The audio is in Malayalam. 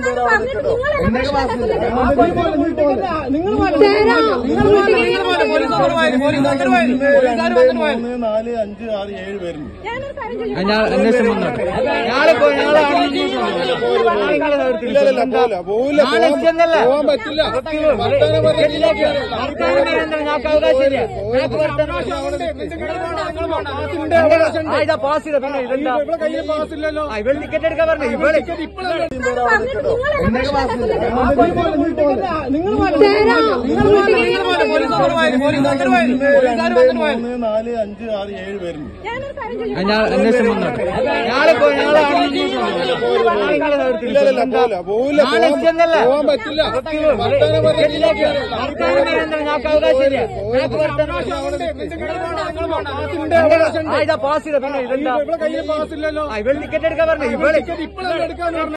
മൂന്ന് നാല് അഞ്ച് ആറ് ഏഴ് പേരുണ്ട് ഞാൻ അന്വേഷണം വന്നോട്ടെ നാളെ പോയി നാളെ അവിടെ അന്വേഷണം വന്നോട്ടെ. ഇല്ലല്ല പോല പോവില്ല നാളെ ചെന്നല്ലേ? പോവാൻ പറ്റില്ല വർത്തമാനം പറയുന്നത് ഞങ്ങൾക്ക് അവകാശമില്ല ഞങ്ങൾക്ക് വർത്തമാനം ആ, ഇതാ പാസ് ചെയ്ത പിന്നെ ഇതെന്താ ആ, ഇവള് ടിക്കറ്റ് എടുക്കാൻ പറഞ്ഞു ഇവള് മൂന്ന് നാല് അഞ്ച് ആറ് ഏഴ് പേരുണ്ട് ഞാൻ അന്വേഷണം വന്നോട്ടെ നാളെ പോയി നാളെ അവിടെ അന്വേഷണം വന്നോട്ടെ. ഇല്ലല്ല പോല പോവില്ല നാളെ ചെന്നല്ലേ? പോവാൻ പറ്റില്ല വർത്തമാനം പറയുന്നത് ഞങ്ങൾക്ക് അവകാശമില്ല ഞങ്ങൾക്ക് വർത്തമാനം ആ, ഇതാ പാസ് ചെയ്ത പിന്നെ ഇതെന്താ ആ, ഇവള് ടിക്കറ്റ് എടുക്കാൻ പറഞ്ഞു ഇവള്